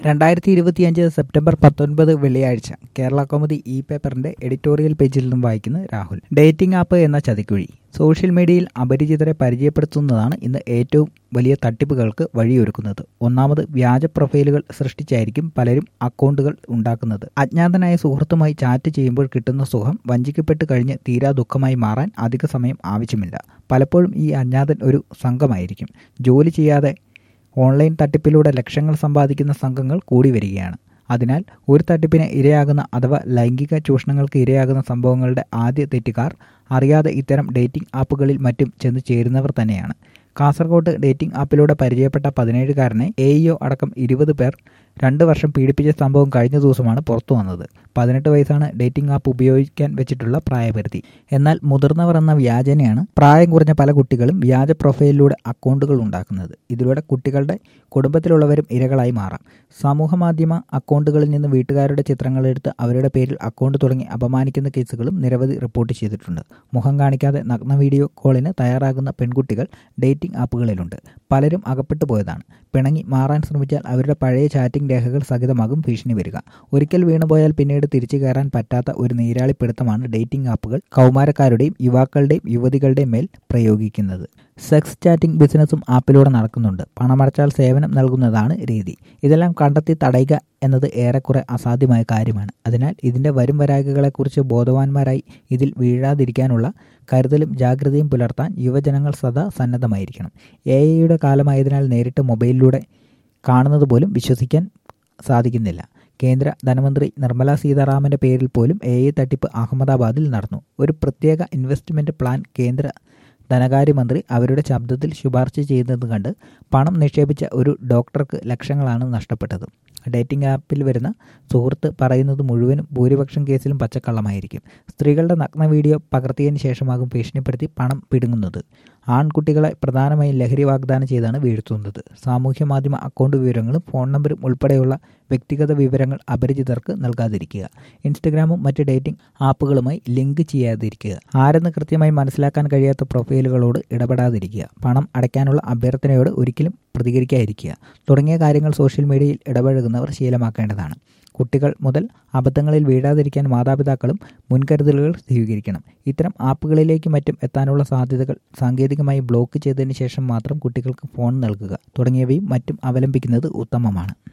രണ്ടായിരത്തി ഇരുപത്തിയഞ്ച് സെപ്റ്റംബർ പത്തൊൻപത് വെള്ളിയാഴ്ച കേരള കൗമുദി ഇ പേപ്പറിന്റെ എഡിറ്റോറിയൽ പേജിൽ നിന്നും വായിക്കുന്ന രാഹുൽ ഡേറ്റിംഗ് ആപ്പ് എന്ന ചതിക്കുഴി സോഷ്യൽ മീഡിയയിൽ അപരിചിതരെ പരിചയപ്പെടുത്തുന്നതാണ് ഇന്ന് ഏറ്റവും വലിയ തട്ടിപ്പുകൾക്ക് വഴിയൊരുക്കുന്നത് ഒന്നാമത് വ്യാജ പ്രൊഫൈലുകൾ സൃഷ്ടിച്ചായിരിക്കും പലരും അക്കൗണ്ടുകൾ ഉണ്ടാക്കുന്നത് അജ്ഞാതനായ സുഹൃത്തുമായി ചാറ്റ് ചെയ്യുമ്പോൾ കിട്ടുന്ന സുഖം വഞ്ചിക്കപ്പെട്ട് കഴിഞ്ഞ് തീരാ ദുഃഖമായി മാറാൻ അധിക സമയം ആവശ്യമില്ല പലപ്പോഴും ഈ അജ്ഞാതൻ ഒരു സംഘമായിരിക്കും ജോലി ചെയ്യാതെ ഓൺലൈൻ തട്ടിപ്പിലൂടെ ലക്ഷങ്ങൾ സമ്പാദിക്കുന്ന സംഘങ്ങൾ കൂടി വരികയാണ് അതിനാൽ ഒരു തട്ടിപ്പിന് ഇരയാകുന്ന അഥവാ ലൈംഗിക ചൂഷണങ്ങൾക്ക് ഇരയാകുന്ന സംഭവങ്ങളുടെ ആദ്യ തെറ്റുകാർ അറിയാതെ ഇത്തരം ഡേറ്റിംഗ് ആപ്പുകളിൽ മറ്റും ചെന്ന് ചേരുന്നവർ തന്നെയാണ് കാസർഗോഡ് ഡേറ്റിംഗ് ആപ്പിലൂടെ പരിചയപ്പെട്ട പതിനേഴുകാരനെ എ ഇഒ അടക്കം ഇരുപത് പേർ രണ്ട് വർഷം പീഡിപ്പിച്ച സംഭവം കഴിഞ്ഞ ദിവസമാണ് പുറത്തു വന്നത് പതിനെട്ട് വയസ്സാണ് ഡേറ്റിംഗ് ആപ്പ് ഉപയോഗിക്കാൻ വെച്ചിട്ടുള്ള പ്രായപരിധി എന്നാൽ മുതിർന്നവർ എന്ന വ്യാജനയാണ് പ്രായം കുറഞ്ഞ പല കുട്ടികളും വ്യാജ പ്രൊഫൈലിലൂടെ അക്കൗണ്ടുകൾ ഉണ്ടാക്കുന്നത് ഇതിലൂടെ കുട്ടികളുടെ കുടുംബത്തിലുള്ളവരും ഇരകളായി മാറാം സമൂഹ മാധ്യമ അക്കൗണ്ടുകളിൽ നിന്ന് വീട്ടുകാരുടെ ചിത്രങ്ങളെടുത്ത് അവരുടെ പേരിൽ അക്കൗണ്ട് തുടങ്ങി അപമാനിക്കുന്ന കേസുകളും നിരവധി റിപ്പോർട്ട് ചെയ്തിട്ടുണ്ട് മുഖം കാണിക്കാതെ നഗ്ന വീഡിയോ കോളിന് തയ്യാറാകുന്ന പെൺകുട്ടികൾ ഡേറ്റിംഗ് ആപ്പുകളിലുണ്ട് പലരും അകപ്പെട്ടു പോയതാണ് പിണങ്ങി മാറാൻ ശ്രമിച്ചാൽ അവരുടെ പഴയ ചാറ്റിംഗ് രേഖകൾ സഹിതമാകും ഭീഷണി വരിക ഒരിക്കൽ വീണുപോയാൽ പിന്നീട് തിരിച്ചു കയറാൻ പറ്റാത്ത ഒരു നീരാളിപ്പിടുത്തമാണ് ഡേറ്റിംഗ് ആപ്പുകൾ കൗമാരക്കാരുടെയും യുവാക്കളുടെയും യുവതികളുടെയും മേൽ പ്രയോഗിക്കുന്നത് സെക്സ് ചാറ്റിംഗ് ബിസിനസ്സും ആപ്പിലൂടെ നടക്കുന്നുണ്ട് പണമടച്ചാൽ സേവനം നൽകുന്നതാണ് രീതി ഇതെല്ലാം കണ്ടെത്തി തടയുക എന്നത് ഏറെക്കുറെ അസാധ്യമായ കാര്യമാണ് അതിനാൽ ഇതിൻ്റെ വരും വരായികകളെക്കുറിച്ച് ബോധവാന്മാരായി ഇതിൽ വീഴാതിരിക്കാനുള്ള കരുതലും ജാഗ്രതയും പുലർത്താൻ യുവജനങ്ങൾ സദാ സന്നദ്ധമായിരിക്കണം എ ഐയുടെ കാലമായതിനാൽ നേരിട്ട് മൊബൈലിലൂടെ കാണുന്നത് പോലും വിശ്വസിക്കാൻ സാധിക്കുന്നില്ല കേന്ദ്ര ധനമന്ത്രി നിർമ്മല സീതാറാമന്റെ പേരിൽ പോലും എ ഐ തട്ടിപ്പ് അഹമ്മദാബാദിൽ നടന്നു ഒരു പ്രത്യേക ഇൻവെസ്റ്റ്മെന്റ് പ്ലാൻ കേന്ദ്ര ധനകാര്യമന്ത്രി അവരുടെ ശബ്ദത്തിൽ ശുപാർശ ചെയ്യുന്നത് കണ്ട് പണം നിക്ഷേപിച്ച ഒരു ഡോക്ടർക്ക് ലക്ഷങ്ങളാണ് നഷ്ടപ്പെട്ടത് ഡേറ്റിംഗ് ആപ്പിൽ വരുന്ന സുഹൃത്ത് പറയുന്നത് മുഴുവനും ഭൂരിപക്ഷം കേസിലും പച്ചക്കള്ളമായിരിക്കും സ്ത്രീകളുടെ നഗ്ന വീഡിയോ പകർത്തിയതിന് ശേഷമാകും ഭീഷണിപ്പെടുത്തി പണം പിടുങ്ങുന്നത് ആൺകുട്ടികളെ പ്രധാനമായും ലഹരി വാഗ്ദാനം ചെയ്താണ് വീഴ്ത്തുന്നത് സാമൂഹ്യ മാധ്യമ അക്കൗണ്ട് വിവരങ്ങളും ഫോൺ നമ്പറും ഉൾപ്പെടെയുള്ള വ്യക്തിഗത വിവരങ്ങൾ അപരിചിതർക്ക് നൽകാതിരിക്കുക ഇൻസ്റ്റഗ്രാമും മറ്റ് ഡേറ്റിംഗ് ആപ്പുകളുമായി ലിങ്ക് ചെയ്യാതിരിക്കുക ആരെന്ന് കൃത്യമായി മനസ്സിലാക്കാൻ കഴിയാത്ത പ്രൊഫൈലുകളോട് ഇടപെടാതിരിക്കുക പണം അടയ്ക്കാനുള്ള അഭ്യർത്ഥനയോട് ഒരിക്കലും പ്രതികരിക്കാതിരിക്കുക തുടങ്ങിയ കാര്യങ്ങൾ സോഷ്യൽ മീഡിയയിൽ ഇടപഴകുന്നവർ ശീലമാക്കേണ്ടതാണ് കുട്ടികൾ മുതൽ അബദ്ധങ്ങളിൽ വീഴാതിരിക്കാൻ മാതാപിതാക്കളും മുൻകരുതലുകൾ സ്വീകരിക്കണം ഇത്തരം ആപ്പുകളിലേക്ക് മറ്റും എത്താനുള്ള സാധ്യതകൾ സാങ്കേതികമായി ബ്ലോക്ക് ചെയ്തതിന് ശേഷം മാത്രം കുട്ടികൾക്ക് ഫോൺ നൽകുക തുടങ്ങിയവയും മറ്റും അവലംബിക്കുന്നത് ഉത്തമമാണ്